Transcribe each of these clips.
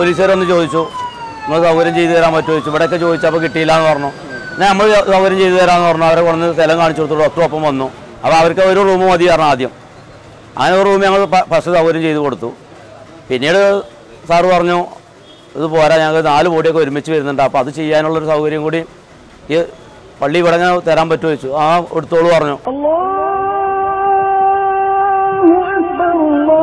പോലീസുകാരൊന്ന് ചോദിച്ചു നിങ്ങൾ സൗകര്യം ചെയ്തു തരാൻ പറ്റുമോ ചോദിച്ചു ഇവിടെയൊക്കെ ചോദിച്ചപ്പോൾ കിട്ടിയില്ല എന്ന് പറഞ്ഞു ഞാൻ നമ്മൾ സൗകര്യം ചെയ്തു തരാമെന്ന് പറഞ്ഞു അവരെ കൊണ്ടുവന്ന് സ്ഥലം കാണിച്ചു കൊടുത്തു ഡോക്ടർ ഒപ്പം വന്നു അപ്പോൾ അവർക്ക് ഒരു റൂം മതി പറഞ്ഞു ആദ്യം അങ്ങനെ ഒരു റൂം ഞങ്ങൾ ഫസ്റ്റ് സൗകര്യം ചെയ്ത് കൊടുത്തു പിന്നീട് സാറ് പറഞ്ഞു ഇത് പോരാ ഞങ്ങൾക്ക് നാല് ബോഡിയൊക്കെ ഒരുമിച്ച് വരുന്നുണ്ട് അപ്പോൾ അത് ചെയ്യാനുള്ളൊരു സൗകര്യം കൂടി ഈ പള്ളി ഇവിടെ ഇങ്ങനെ തരാൻ പറ്റുമോ ചോദിച്ചു ആ എടുത്തോളൂ പറഞ്ഞു الله أكبر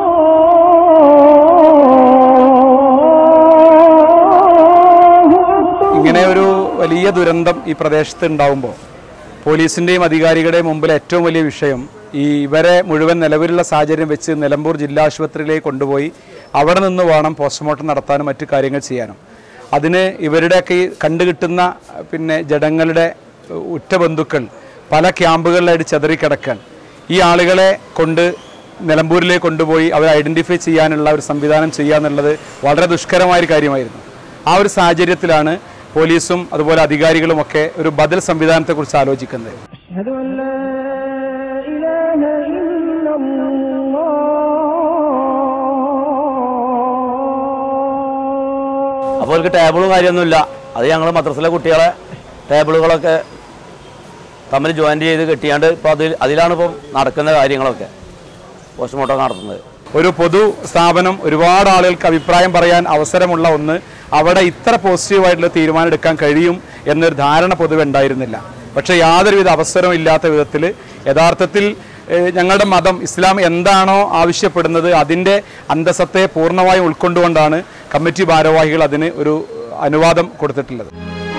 الله أكبر ഇങ്ങനെ ഒരു വലിയ ദുരന്തം ഈ പ്രദേശത്ത് ഉണ്ടാവുമ്പോൾ പോലീസിൻ്റെയും അധികാരികളുടെയും മുമ്പിൽ ഏറ്റവും വലിയ വിഷയം ഈ ഇവരെ മുഴുവൻ നിലവിലുള്ള സാഹചര്യം വെച്ച് നിലമ്പൂർ ജില്ലാ ആശുപത്രിയിലേക്ക് കൊണ്ടുപോയി അവിടെ നിന്ന് വേണം പോസ്റ്റ്മോർട്ടം നടത്താനും മറ്റു കാര്യങ്ങൾ ചെയ്യാനും അതിന് ഇവരുടെയൊക്കെ ഈ കണ്ടുകിട്ടുന്ന പിന്നെ ജഡങ്ങളുടെ ഉറ്റ ബന്ധുക്കൾ പല ക്യാമ്പുകളിലായിട്ട് ചെതറിക്കിടക്കാൻ ഈ ആളുകളെ കൊണ്ട് നിലമ്പൂരിലേക്ക് കൊണ്ടുപോയി അവരെ ഐഡൻറ്റിഫൈ ചെയ്യാനുള്ള ഒരു സംവിധാനം ചെയ്യുക എന്നുള്ളത് വളരെ ദുഷ്കരമായ ഒരു കാര്യമായിരുന്നു ആ ഒരു സാഹചര്യത്തിലാണ് പോലീസും അതുപോലെ അധികാരികളുമൊക്കെ ഒരു ബദൽ സംവിധാനത്തെക്കുറിച്ച് ആലോചിക്കുന്നത് أشهد أن لا إله إلا الله അപ്പോൾ അവർക്ക് ടേബിളും കാര്യമൊന്നുമില്ല അത് ഞങ്ങൾ മദ്രസിലെ കുട്ടികളെ ടേബിളുകളൊക്കെ തമ്മിൽ ജോയിൻ്റ് ചെയ്ത് കെട്ടിയാണ്ട് ഇപ്പോൾ അതിൽ അതിലാണ് ഇപ്പം നടക്കുന്ന കാര്യങ്ങളൊക്കെ പോസ്റ്റ്മോർട്ടം നടത്തുന്നത് ഒരു പൊതു സ്ഥാപനം ഒരുപാട് ആളുകൾക്ക് അഭിപ്രായം പറയാൻ അവസരമുള്ള ഒന്ന് അവിടെ ഇത്ര പോസിറ്റീവായിട്ടുള്ള തീരുമാനം എടുക്കാൻ കഴിയും എന്നൊരു ധാരണ പൊതുവെ ഉണ്ടായിരുന്നില്ല പക്ഷേ യാതൊരുവിധ അവസരവും ഇല്ലാത്ത വിധത്തിൽ യഥാർത്ഥത്തിൽ ഏഹ്, ഞങ്ങളുടെ മതം ഇസ്ലാം എന്താണോ ആവശ്യപ്പെടുന്നത് അതിൻ്റെ അന്തസ്സത്തെ പൂർണ്ണമായും ഉൾക്കൊണ്ടുകൊണ്ടാണ് കമ്മിറ്റി ഭാരവാഹികൾ അതിന് ഒരു അനുവാദം കൊടുത്തിട്ടുള്ളത്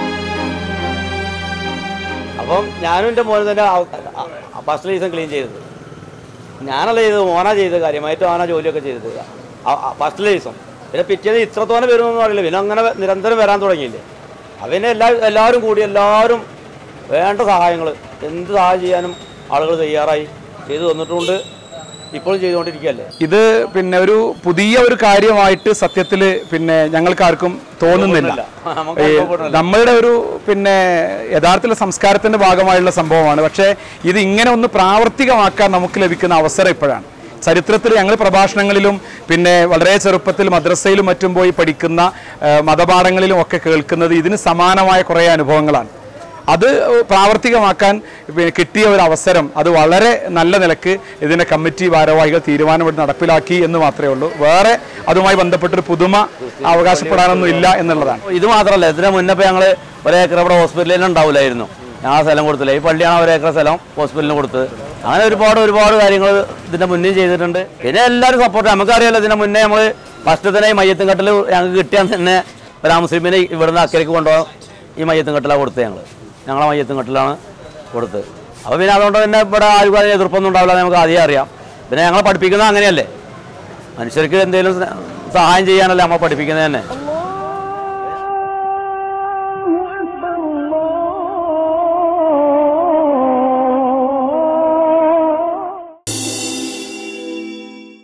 അപ്പം ഞാനും എൻ്റെ മോനെ തന്നെ ഫസ്റ്റ് ലീസൺ ക്ലീൻ ചെയ്തത് ഞാനല്ല ചെയ്തത് മോനാ ചെയ്തത് കാര്യമായിട്ട് മോനാ ജോലിയൊക്കെ ചെയ്തത് ഫസ്റ്റ് ലീസം പിന്നെ പിറ്റേന്ന് ഇത്രത്തോനെ വരുമെന്ന് അറിയില്ല പിന്നെ അങ്ങനെ നിരന്തരം വരാൻ തുടങ്ങിയില്ലേ അവനെ എല്ലാ എല്ലാവരും കൂടി എല്ലാവരും വേണ്ട സഹായങ്ങൾ എന്ത് സഹായം ചെയ്യാനും ആളുകൾ തയ്യാറായി ചെയ്തു തന്നിട്ടുണ്ട് ഇപ്പോഴും ചെയ്തുകൊണ്ടിരിക്കുകയല്ലേ ഇത് പിന്നെ ഒരു പുതിയ ഒരു കാര്യമായിട്ട് സത്യത്തിൽ പിന്നെ ഞങ്ങൾക്കാർക്കും തോന്നുന്നില്ല നമുക്ക് ഈ അനുഭവപ്പെടുന്നില്ല. നമ്മളുടെ ഒരു പിന്നെ യഥാർത്ഥ സംസ്കാരത്തിന്റെ ഭാഗമായുള്ള സംഭവമാണ് പക്ഷേ ഇത് ഇങ്ങനെ ഒന്ന് പ്രാവർത്തികമാക്കാൻ നമുക്ക് ലഭിക്കുന്ന അവസരം ഇപ്പോഴാണ് ചരിത്രത്തിൽ ഞങ്ങൾ പ്രഭാഷണങ്ങളിലും പിന്നെ വളരെ ചെറുപ്പത്തിൽ മദ്രസയിലും മറ്റും പോയി പഠിക്കുന്ന ആ, മതപാഠങ്ങളിലും ഒക്കെ കേൾക്കുന്നത് ഇതിന് സമാനമായ കുറേ അനുഭവങ്ങളാണ് അത് പ്രാവർത്തികമാക്കാൻ പിന്നെ കിട്ടിയ ഒരു അവസരം അത് വളരെ നല്ല നിലക്ക് ഇതിന്റെ കമ്മിറ്റി ഭാരവാഹികൾ തീരുമാനമെടുത്ത് നടപ്പിലാക്കി എന്ന് മാത്രമേ ഉള്ളൂ വേറെ അതുമായി ബന്ധപ്പെട്ടൊരു പുതുമ അവകാശപ്പെടാനൊന്നും ഇല്ല എന്നുള്ളതാണ് ഇത് മാത്രമല്ല ഇതിന് മുന്നേ ഇപ്പോൾ ഞങ്ങൾ ഒരേക്കർ ഇവിടെ ഹോസ്പിറ്റലിൽ തന്നെ ഉണ്ടാവില്ലായിരുന്നു ഞാൻ ആ സ്ഥലം കൊടുത്തില്ല ഈ പള്ളിയാണ് ഒരേക്കർ സ്ഥലം ഹോസ്പിറ്റലിന് കൊടുത്തത് അങ്ങനെ ഒരുപാട് ഒരുപാട് കാര്യങ്ങൾ ഇതിന്റെ മുന്നേ ചെയ്തിട്ടുണ്ട് പിന്നെ എല്ലാവരും സപ്പോർട്ട് നമുക്കറിയാലോ ഇതിന്റെ മുന്നേ നമ്മൾ ഫസ്റ്റ് തന്നെ ഈ മയ്യത്തും കെട്ടിൽ ഞങ്ങൾക്ക് കിട്ടിയാൽ തന്നെ ഒരു മുസ്ലിമിനെ ഇവിടുന്ന് അക്കരയ്ക്ക് കൊണ്ടുപോകാൻ ഈ മയ്യത്തും കെട്ടിലാണ് കൊടുത്തത് ഞങ്ങൾ ഞങ്ങളെ മയ്യത്തും കെട്ടിലാണ് കൊടുത്തത് അപ്പോൾ പിന്നെ അതുകൊണ്ട് തന്നെ ഇവിടെ ആരും അതിന് എതിർപ്പൊന്നും ഉണ്ടാവില്ല എന്ന് നമുക്ക് ആദ്യം അറിയാം പിന്നെ ഞങ്ങളെ പഠിപ്പിക്കുന്നത് അങ്ങനെയല്ലേ മനുഷ്യർക്ക് എന്തെങ്കിലും സഹായം ചെയ്യാനല്ലേ നമ്മൾ പഠിപ്പിക്കുന്നത് തന്നെ